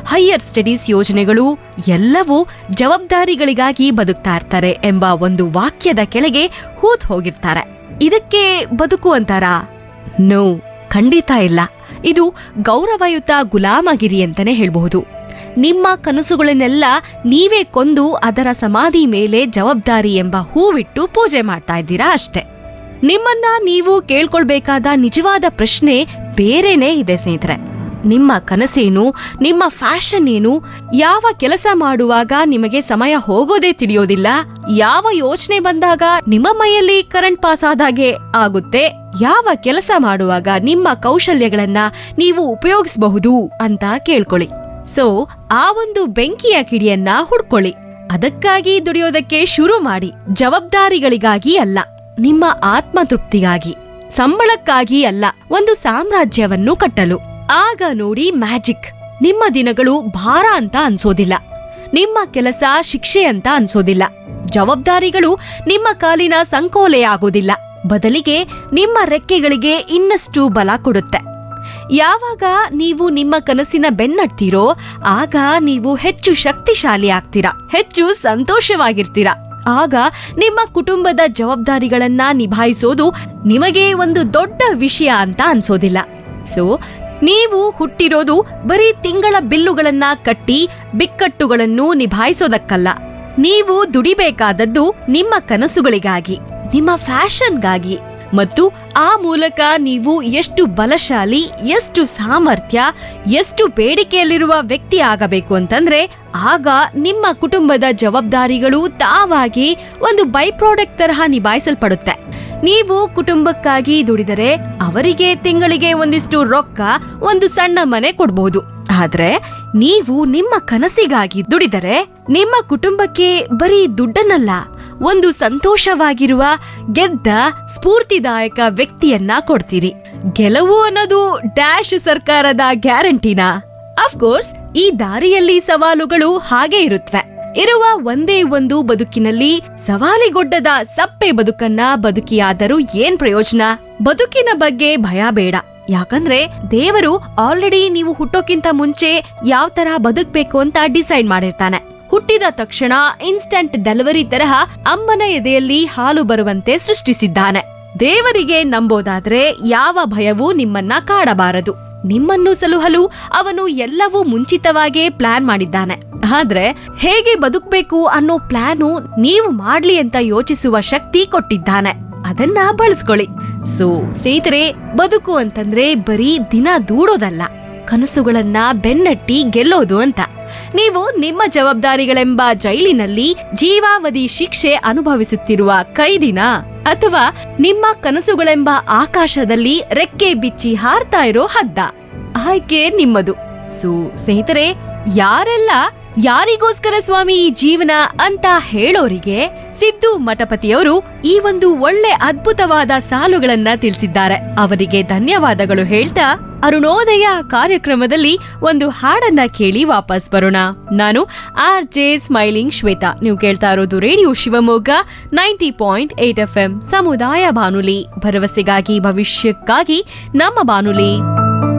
higher studies ಯೋಜನೆಗಳು ಎಲ್ಲವೂ ಜವಾಬ್ದಾರಿಗಳಿಗಾಗಿ ಬದುಕ್ತಾ ಇರ್ತಾರೆ ಎಂಬ ಒಂದು ವಾಕ್ಯದ ಕೆಳಗೆ ಹೂತ್ ಹೋಗಿರ್ತಾರೆ ಇದಕ್ಕೆ ಬದುಕು ಅಂತಾರಾ ನೋ ಖಂಡಿತ ಇಲ್ಲ ಇದು ಗೌರವಯುತ ಗುಲಾಮಗಿರಿ ಅಂತಾನೆ ಹೇಳ್ಬಹುದು ನಿಮ್ಮ ಕನಸುಗಳನ್ನೆಲ್ಲ ನೀವೇ ಕೊಂದು ಅದರ ಸಮಾಧಿ ಮೇಲೆ ಜವಾಬ್ದಾರಿ ಎಂಬ ಹೂವಿಟ್ಟು ಪೂಜೆ ಮಾಡ್ತಾ ಇದ್ದೀರಾ ಅಷ್ಟೇ ನಿಮ್ಮನ್ನ ನೀವು ಕೇಳ್ಕೊಳ್ಬೇಕಾದ ನಿಜವಾದ ಪ್ರಶ್ನೆ ಬೇರೆನೇ ಇದೆ ಸ್ನೇಹಿತರೆ ನಿಮ್ಮ ಕನಸೇನು ನಿಮ್ಮ ಫ್ಯಾಷನ್ ಏನು ಯಾವ ಕೆಲಸ ಮಾಡುವಾಗ ನಿಮಗೆ ಸಮಯ ಹೋಗೋದೇ ತಿಳಿಯೋದಿಲ್ಲ ಯಾವ ಯೋಚನೆ ಬಂದಾಗ ನಿಮ್ಮ ಮೈಯಲ್ಲಿ ಕರೆಂಟ್ ಪಾಸ್ ಆದಾಗೆ ಆಗುತ್ತೆ ಯಾವ ಕೆಲಸ ಮಾಡುವಾಗ ನಿಮ್ಮ ಕೌಶಲ್ಯಗಳನ್ನ ನೀವು ಉಪಯೋಗಿಸಬಹುದು ಅಂತ ಕೇಳ್ಕೊಳ್ಳಿ ಸೊ ಆ ಒಂದು ಬೆಂಕಿಯ ಕಿಡಿಯನ್ನ ಹುಡ್ಕೊಳ್ಳಿ ಅದಕ್ಕಾಗಿ ದುಡಿಯೋದಕ್ಕೆ ಶುರು ಮಾಡಿ ಜವಾಬ್ದಾರಿಗಳಿಗಾಗಿ ಅಲ್ಲ ನಿಮ್ಮ ಆತ್ಮತೃಪ್ತಿಗಾಗಿ ಸಂಬಳಕ್ಕಾಗಿ ಅಲ್ಲ ಒಂದು ಸಾಮ್ರಾಜ್ಯವನ್ನು ಕಟ್ಟಲು ಆಗ ನೋಡಿ ಮ್ಯಾಜಿಕ್ ನಿಮ್ಮ ದಿನಗಳು ಭಾರ ಅಂತ ಅನ್ಸೋದಿಲ್ಲ ನಿಮ್ಮ ಕೆಲಸ ಶಿಕ್ಷೆ ಅಂತ ಅನ್ಸೋದಿಲ್ಲ ಜವಾಬ್ದಾರಿಗಳು ನಿಮ್ಮ ಕಾಲಿನ ಸಂಕೋಲೆ ಆಗೋದಿಲ್ಲ ಬದಲಿಗೆ ನಿಮ್ಮ ರೆಕ್ಕೆಗಳಿಗೆ ಇನ್ನಷ್ಟು ಬಲ ಕೊಡುತ್ತೆ ಯಾವಾಗ ನೀವು ನಿಮ್ಮ ಕನಸಿನ ಬೆನ್ನಟ್ತೀರೋ ಆಗ ನೀವು ಹೆಚ್ಚು ಶಕ್ತಿಶಾಲಿ ಆಗ್ತೀರಾ ಹೆಚ್ಚು ಸಂತೋಷವಾಗಿರ್ತೀರಾ ಆಗ ನಿಮ್ಮ ಕುಟುಂಬದ ಜವಾಬ್ದಾರಿಗಳನ್ನ ನಿಭಾಯಿಸೋದು ನಿಮಗೆ ಒಂದು ದೊಡ್ಡ ವಿಷಯ ಅಂತ ಅನ್ಸೋದಿಲ್ಲ ಸೊ ನೀವು ಹುಟ್ಟಿರೋದು ಬರೀ ತಿಂಗಳ ಬಿಲ್ಲುಗಳನ್ನ ಕಟ್ಟಿ ಬಿಕ್ಕಟ್ಟುಗಳನ್ನು ನಿಭಾಯಿಸೋದಕ್ಕಲ್ಲ ನೀವು ದುಡಿಬೇಕಾದದ್ದು ನಿಮ್ಮ ಕನಸುಗಳಿಗಾಗಿ ನಿಮ್ಮ ಫ್ಯಾಷನ್ಗಾಗಿ ಮತ್ತು ಆ ಮೂಲಕ ನೀವು ಎಷ್ಟು ಬಲಶಾಲಿ ಎಷ್ಟು ಸಾಮರ್ಥ್ಯ ಎಷ್ಟು ಬೇಡಿಕೆಯಲ್ಲಿರುವ ವ್ಯಕ್ತಿ ಆಗಬೇಕು ಅಂತಂದ್ರೆ ಆಗ ನಿಮ್ಮ ಕುಟುಂಬದ ಜವಾಬ್ದಾರಿಗಳು ತಾವಾಗಿ ಒಂದು ಬೈ ಪ್ರಾಡಕ್ಟ್ ತರಹ ನಿಭಾಯಿಸಲ್ಪಡುತ್ತೆ ನೀವು ಕುಟುಂಬಕ್ಕಾಗಿ ದುಡಿದರೆ ಅವರಿಗೆ ತಿಂಗಳಿಗೆ ಒಂದಿಷ್ಟು ರೊಕ್ಕ ಒಂದು ಸಣ್ಣ ಮನೆ ಕೊಡ್ಬಹುದು ಆದ್ರೆ ನೀವು ನಿಮ್ಮ ಕನಸಿಗಾಗಿ ದುಡಿದರೆ ನಿಮ್ಮ ಕುಟುಂಬಕ್ಕೆ ಬರೀ ದುಡ್ಡನ್ನಲ್ಲ ಒಂದು ಸಂತೋಷವಾಗಿರುವ ಗೆದ್ದ ಸ್ಫೂರ್ತಿದಾಯಕ ವ್ಯಕ್ತಿಯನ್ನ ಕೊಡ್ತೀರಿ ಗೆಲುವು ಅನ್ನೋದು ಡ್ಯಾಶ್ ಸರ್ಕಾರದ ಗ್ಯಾರಂಟಿನಾ ಅಫ್ಕೋರ್ಸ್ ಈ ದಾರಿಯಲ್ಲಿ ಸವಾಲುಗಳು ಹಾಗೆ ಇರುತ್ತವೆ ಇರುವ ಒಂದೇ ಒಂದು ಬದುಕಿನಲ್ಲಿ ಸವಾಲಿಗೊಡ್ಡದ ಸಪ್ಪೆ ಬದುಕನ್ನ ಬದುಕಿಯಾದರೂ ಏನ್ ಪ್ರಯೋಜನ ಬದುಕಿನ ಬಗ್ಗೆ ಭಯ ಬೇಡ ಯಾಕಂದ್ರೆ ದೇವರು ಆಲ್ರೆಡಿ ನೀವು ಹುಟ್ಟೋಕ್ಕಿಂತ ಮುಂಚೆ ಯಾವ ತರ ಬದುಕ್ಬೇಕು ಅಂತ ಡಿಸೈಡ್ ಮಾಡಿರ್ತಾನೆ ಹುಟ್ಟಿದ ತಕ್ಷಣ ಇನ್ಸ್ಟಂಟ್ ಡೆಲಿವರಿ ತರಹ ಅಮ್ಮನ ಎದೆಯಲ್ಲಿ ಹಾಲು ಬರುವಂತೆ ಸೃಷ್ಟಿಸಿದ್ದಾನೆ ದೇವರಿಗೆ ನಂಬೋದಾದ್ರೆ ಯಾವ ಭಯವೂ ನಿಮ್ಮನ್ನ ಕಾಡಬಾರದು ನಿಮ್ಮನ್ನು ಸಲುಹಲು ಅವನು ಎಲ್ಲವೂ ಮುಂಚಿತವಾಗೇ ಪ್ಲಾನ್ ಮಾಡಿದ್ದಾನೆ ಆದ್ರೆ ಹೇಗೆ ಬದುಕ್ಬೇಕು ಅನ್ನೋ ಪ್ಲಾನು ನೀವು ಮಾಡ್ಲಿ ಅಂತ ಯೋಚಿಸುವ ಶಕ್ತಿ ಕೊಟ್ಟಿದ್ದಾನೆ ಅದನ್ನ ಬಳಸ್ಕೊಳ್ಳಿ ಸೊ ಸ್ನೇಹಿತರೆ ಬದುಕು ಅಂತಂದ್ರೆ ಬರೀ ದಿನ ದೂಡೋದಲ್ಲ ಕನಸುಗಳನ್ನ ಬೆನ್ನಟ್ಟಿ ಗೆಲ್ಲೋದು ಅಂತ ನೀವು ನಿಮ್ಮ ಜವಾಬ್ದಾರಿಗಳೆಂಬ ಜೈಲಿನಲ್ಲಿ ಜೀವಾವಧಿ ಶಿಕ್ಷೆ ಅನುಭವಿಸುತ್ತಿರುವ ಕೈದಿನ ಅಥವಾ ನಿಮ್ಮ ಕನಸುಗಳೆಂಬ ಆಕಾಶದಲ್ಲಿ ರೆಕ್ಕೆ ಬಿಚ್ಚಿ ಹಾರ್ತಾ ಇರೋ ಹದ್ದ ಆಯ್ಕೆ ನಿಮ್ಮದು ಸೊ ಸ್ನೇಹಿತರೆ ಯಾರೆಲ್ಲ ಯಾರಿಗೋಸ್ಕರ ಸ್ವಾಮಿ ಈ ಜೀವನ ಅಂತ ಹೇಳೋರಿಗೆ ಸಿದ್ದು ಮಠಪತಿಯವರು ಈ ಒಂದು ಒಳ್ಳೆ ಅದ್ಭುತವಾದ ಸಾಲುಗಳನ್ನ ತಿಳಿಸಿದ್ದಾರೆ ಅವರಿಗೆ ಧನ್ಯವಾದಗಳು ಹೇಳ್ತಾ ಅರುಣೋದಯ ಕಾರ್ಯಕ್ರಮದಲ್ಲಿ ಒಂದು ಹಾಡನ್ನ ಕೇಳಿ ವಾಪಸ್ ಬರೋಣ ನಾನು ಆರ್ ಜೆ ಸ್ಮೈಲಿಂಗ್ ಶ್ವೇತಾ ನೀವು ಕೇಳ್ತಾ ಇರೋದು radio Shivamogga ninety point eight F M ಸಮುದಾಯ ಬಾನುಲಿ ಭರವಸೆಗಾಗಿ ಭವಿಷ್ಯಕ್ಕಾಗಿ ನಮ್ಮ ಬಾನುಲಿ